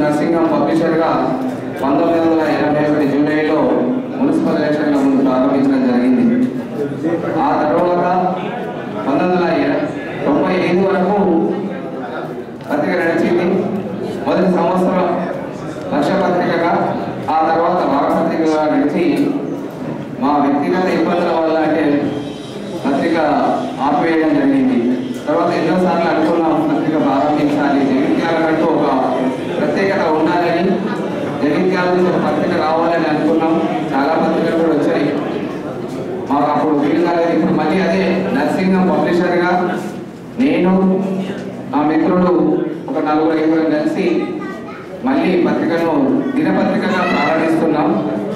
నర్సింగం పబ్లిషర్గా పంతొమ్మిది వందల ఎనభై ఒకటి జూలైలో మున్సిపల్ ఎలక్షన్ల ముందు ప్రారంభించడం జరిగింది ఆ తర్వాత పంతొమ్మిది వందల ఎన- తొంభై ఐదు వరకు పత్రిక నడిచింది మొదటి సంవత్సరం లక్ష పత్రికగా ఆ తర్వాత వారపత్రికగా నడిచి మా వ్యక్తిగత ఇబ్బందుల వల్ల అంటే పత్రిక ఆపివేయడం జరిగింది తర్వాత ఎన్నోసార్లు అనుకున్నాం పత్రిక ప్రారంభించాలి జగిత్యాలంటూ ఒక ప్రత్యేకత ఉండాలని జగిత్యాల నుంచి ఒక పత్రిక రావాలని అనుకున్నాం చాలా పత్రికలు కూడా వచ్చాయి మాకు అప్పుడు వీలు కాలేదు ఇప్పుడు మళ్ళీ అదే నర్సింగం పబ్లిషర్గా నేను మా మిత్రుడు ఒక నలుగురు ఐదుగురు కలిసి మళ్ళీ పత్రికను దినపత్రికగా ప్రారంభిస్తున్నాం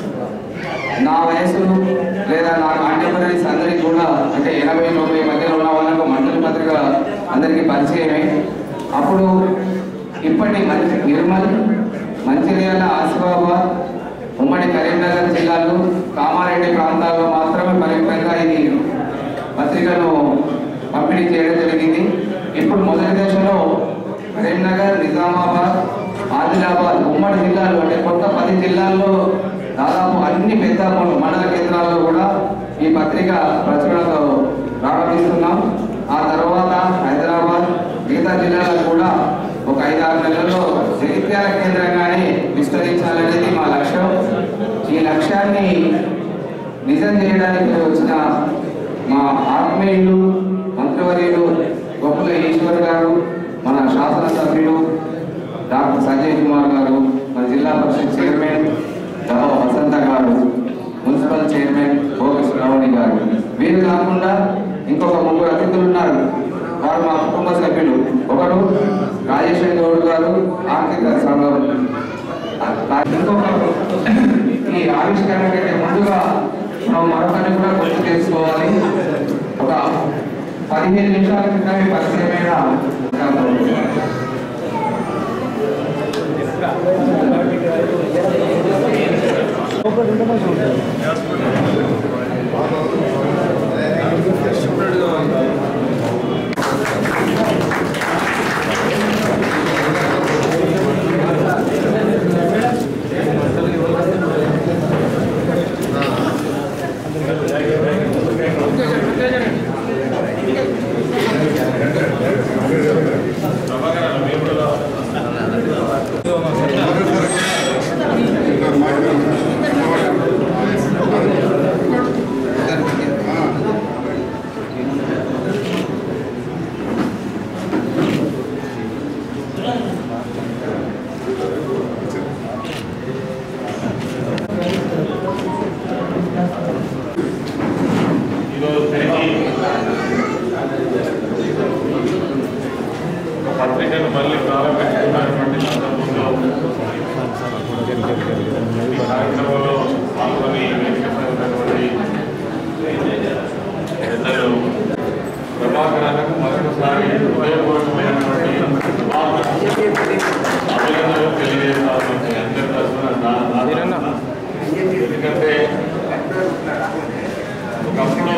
నా వయసు లేదా నా కాంటెంపరీస్ అందరికీ కూడా అంటే ఎనభై తొంభై మధ్యలో ఉన్న వాళ్ళకు మండలి పత్రిక అందరికీ పరిచయమే అప్పుడు ఇప్పటి మంచి నిర్మల్ మంచిర్యాల ఆసిఫాబాద్ ఉమ్మడి కరీంనగర్ జిల్లాలు కామారెడ్డి ప్రాంతాల్లో మాత్రమే పరిమితంగా ఇది పత్రికను పంపిణీ చేయడం జరిగింది ఇప్పుడు మొదటి దశలో కరీంనగర్ నిజామాబాద్ ఆదిలాబాద్ ఉమ్మడి జిల్లాలు అంటే కొత్త పది జిల్లాల్లో దాదాపు అన్ని పెద్ద మండల కేంద్రాల్లో కూడా ఈ పత్రిక ప్రచురణతో ప్రారంభిస్తున్నాం ఆ తర్వాత హైదరాబాద్ మిగతా జిల్లాలకు కూడా ఒక ఐదు ఆరు నెలల్లో జగిత్యాల కేంద్రంగానే విస్తరించాలనేది మా లక్ష్యం ఈ లక్ష్యాన్ని నిజం చేయడానికి వచ్చిన మా ఆత్మీయులు మంత్రివర్యులు గొప్పల ఈశ్వర్ గారు మన శాసనసభ్యులు డాక్టర్ సంజయ్ కుమార్ గారు మన జిల్లా పరిషత్ చైర్మన్ దహో వసంత గారు మున్సిపల్ చైర్మన్ భోగ శ్రావణి గారు వీరు కాకుండా ఇంకొక ముగ్గురు అతిథులు ఉన్నారు వారు మా కుటుంబ సభ్యులు ఒకరు రాజేశ్వర గౌడ్ గారు ఆర్థిక సంఘం ఇంకొకరు ఈ ఆవిష్కరణ కంటే ముందుగా మనం మరొకరిని కూడా గుర్తు చేసుకోవాలి ఒక పదిహేను నిమిషాల క్రితమే పరిచయమైన ఈరోజు తిరిగి పత్రికను మళ్ళీ ప్రారంభించుకున్నటువంటి సందర్భంలో ఈ కార్యక్రమంలో పాల్గొని వేదికపై ఉన్నటువంటి పెద్దలు ప్రభాకరాలకు మరొకసారి హృదయపూర్వకమైనటువంటి అభినందనలు తెలియజేస్తాను మీ అందరి తరఫున నా- నా తరఫున. ఎందుకంటే ఒకప్పుడు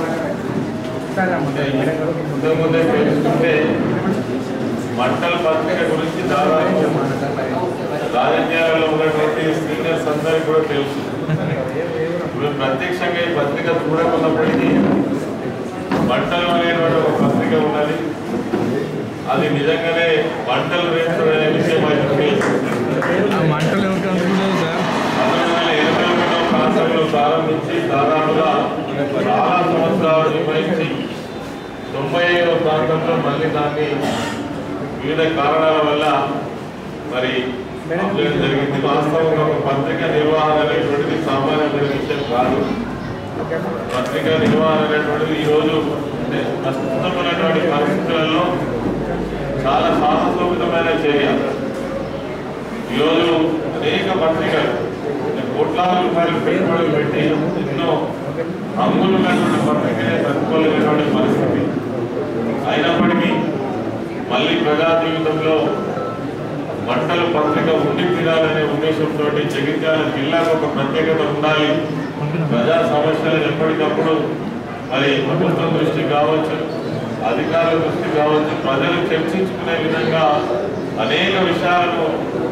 ముందే ముందే తెలుసుకుంటే మంటల పత్రిక గురించి దాదాపు రాజకీయాలలో ఉన్నటువంటి సీనియర్స్ అందరికీ కూడా తెలుసు ఇప్పుడు ప్రత్యక్షంగా ఈ పత్రిక చూడకున్నప్పటికీ మంటలు అనేటువంటి ఒక పత్రిక ఉన్నది అది నిజంగానే మంటలు రేపుతుంది అనే విషయం అయితే తెలుసు మంటలు ఎవరికి అనుకుంటుంది సార్ పంతొమ్మిది వందల ఎనభై ఒకటో ప్రాంతంలో ప్రారంభించి దాదాపుగా చాలా సంవత్సరాలు నిర్వహించి తొంభై ఐదో ప్రాంతంలో మళ్ళీ దాన్ని వివిధ కారణాల వల్ల మరి ఆపేయడం జరిగింది వాస్తవంగా ఒక పత్రిక నిర్వహణ అనేటువంటిది సామాన్యమైన విషయం కాదు పత్రిక నిర్వహణ అనేటువంటిది ఈరోజు అంటే ప్రస్తుతం ఉన్నటువంటి పరిస్థితులలో చాలా సాహసోపితమైన చర్య ఈరోజు అనేక పత్రికలు కోట్లాది రూపాయలు పెట్టుబడులు పెట్టి ఎన్నో రంగులున్నటువంటి పత్రికలే తట్టుకోలేనటువంటి పరిస్థితి అయినప్పటికీ మళ్ళీ ప్రజా జీవితంలో మంటల పత్రిక ఉండి తీరాలనే ఉద్దేశంతో జగిత్యాల జిల్లాకు ఒక ప్రత్యేకత ఉండాలి ప్రజా సమస్యలను ఎప్పటికప్పుడు మరి ప్రభుత్వం దృష్టి కావచ్చు అధికారుల దృష్టి కావచ్చు ప్రజలు చర్చించుకునే విధంగా అనేక విషయాలను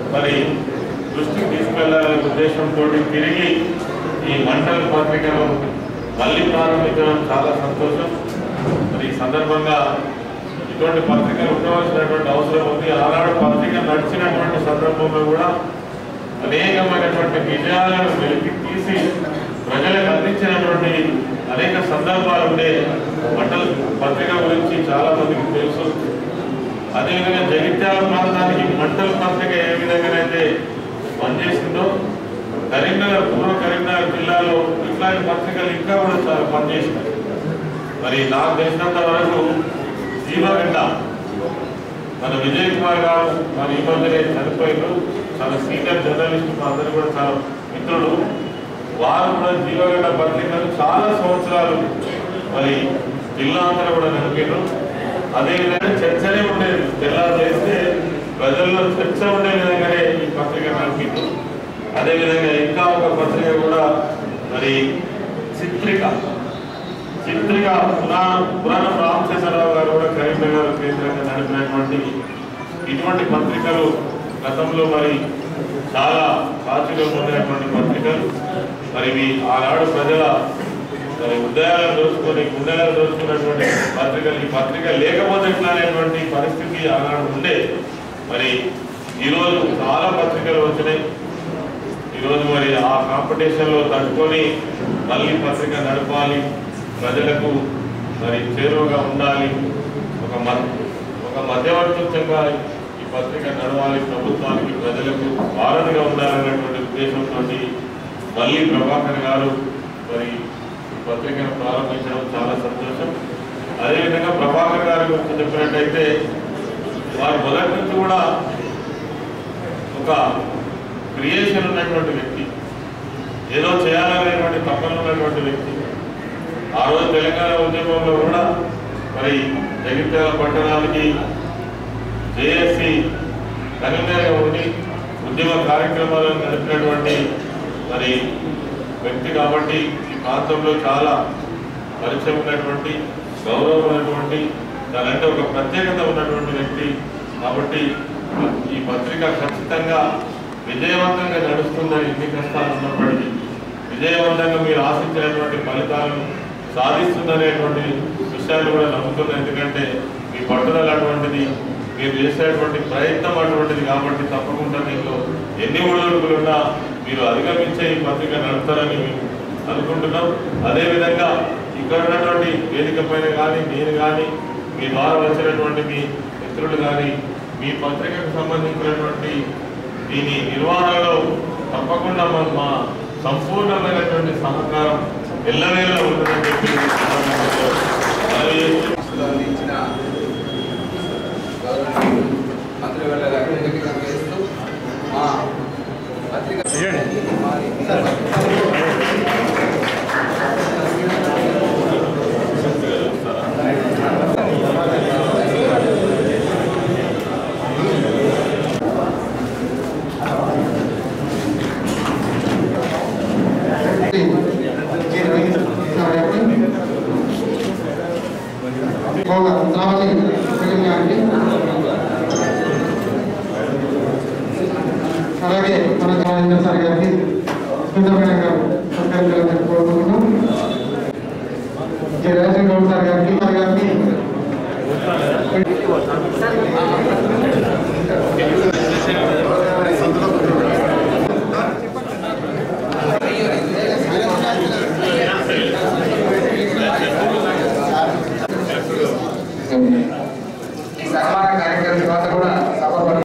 మరి దృష్టికి తీసుకెళ్లాలనే ఉద్దేశంతో తిరిగి ఈ మండల పత్రికను మళ్ళీ ప్రారంభించడం చాలా సంతోషం మరి ఈ సందర్భంగా ఇటువంటి పత్రికలు ఉండవలసినటువంటి అవసరం ఉంది ఆనాడు పత్రిక నడిచినటువంటి సందర్భంలో కూడా అనేకమైనటువంటి విజయాలను వెలికి తీసి ప్రజలకు అందించినటువంటి అనేక సందర్భాలు ఉండే మండల పత్రిక గురించి చాలా మందికి తెలుసు అదేవిధంగా జగిత్యాల ప్రాంతానికి మండల పత్రిక ఏ విధంగానైతే పనిచేసిందో కరీంనగర్ పూర్వ కరీంనగర్ జిల్లాలో ఇట్లాంటి పత్రికలు ఇంకా కూడా చాలా పనిచేసినాయి మరి నాకు తెలిసినంత వరకు జీవగడ్డ మన విజయ్ కుమార్ గారు మరి ఈ మధ్యనే చనిపోయారు చాలా సీనియర్ జర్నలిస్ట్ మా అందరూ కూడా చాలా మిత్రుడు వారు కూడా జీవగడ్డ పత్రికలు చాలా సంవత్సరాలు మరి జిల్లా అంతా కూడా నడిపారు అదేవిధంగా చర్చనే ఉండేది తెల్లారు చేస్తే ప్రజల్లో చర్చ ఉండే విధంగానే ఈ పత్రిక నడిపారు అదేవిధంగా ఇంకా ఒక పత్రిక కూడా మరి చిత్రిక చిత్రిక పురాణ పురాణ రామచంద్రరావు గారు కూడా కరీంనగర్ కేంద్రంగా నడిపినటువంటి ఇటువంటి పత్రికలు గతంలో మరి చాలా ప్రాచుర్యం పొందినటువంటి పత్రికలు మరి ఇవి ఆనాడు ప్రజల మరి ఉదయాలను దోచుకొని గుండెలను దోచుకున్నటువంటి పత్రికలు ఈ పత్రిక లేకపోతే ఎట్లా అనేటువంటి పరిస్థితి ఆనాడు ఉండే మరి ఈరోజు చాలా పత్రికలు వచ్చినాయి ఈరోజు మరి ఆ కాంపిటీషన్లో తట్టుకొని మళ్ళీ పత్రిక నడపాలి ప్రజలకు మరి చేరువగా ఉండాలి ఒక మ- ఒక మధ్యవర్తిత్వంగా ఈ పత్రిక నడవాలి ప్రభుత్వానికి ప్రజలకు వారధిగా ఉండాలనేటువంటి ఉద్దేశంతో మళ్ళీ ప్రభాకర్ గారు మరి ఈ పత్రికను ప్రారంభించడం చాలా సంతోషం అదేవిధంగా ప్రభాకర్ గారి గురించి చెప్పినట్టయితే వారు మొదటి నుంచి కూడా ఒక క్రియేషన్ ఉన్నటువంటి వ్యక్తి ఏదో చేయాలనేటువంటి తపన ఉన్నటువంటి వ్యక్తి ఆ రోజు తెలంగాణ ఉద్యమంలో కూడా మరి జగిత్యాల పట్టణానికి జేఏసీ కన్వీనర్గా ఉండి ఉద్యమ కార్యక్రమాలను నడిపినటువంటి మరి వ్యక్తి కాబట్టి ఈ ప్రాంతంలో చాలా పరిచయం ఉన్నటువంటి గౌరవం ఉన్నటువంటి దానంటే ఒక ప్రత్యేకత ఉన్నటువంటి వ్యక్తి కాబట్టి ఈ పత్రిక ఖచ్చితంగా విజయవంతంగా నడుస్తుందని ఎన్ని కష్టాలు ఉన్నప్పటికీ విజయవంతంగా మీరు ఆశించినటువంటి ఫలితాలను సాధిస్తుందనేటువంటి విషయాన్ని కూడా నమ్ముతున్నాను ఎందుకంటే మీ పట్టుదల అటువంటిది మీరు చేసేటువంటి ప్రయత్నం అటువంటిది కాబట్టి తప్పకుండా దీంట్లో ఎన్ని ఒడిదుడుకులున్నా మీరు అధిగమించే ఈ పత్రిక నడుపుతారని మేము అనుకుంటున్నాం అదేవిధంగా ఇక్కడ ఉన్నటువంటి వేదిక పైన కానీ నేను కానీ మీ ద్వారా వచ్చినటువంటి మీ మిత్రులు కానీ మీ పత్రికకు సంబంధించినటువంటి దీని నిర్వహణలో తప్పకుండా మా మా సంపూర్ణమైనటువంటి సహకారం ఎల్లవేళ ఉంటుందని చెప్పి ఈ సందర్భంగా మనవి చేస్తూ అందించిన గౌరవనీయులు మంత్రివర్ల గారికి కృతజ్ఞతలు చేస్తూ మా పత్రిక మాది అలాగే మన రాజేంద్ర సార్ గారికి స్మితమైన గారు సత్కరించాలని కోరుకుంటున్నాం జయరాజ్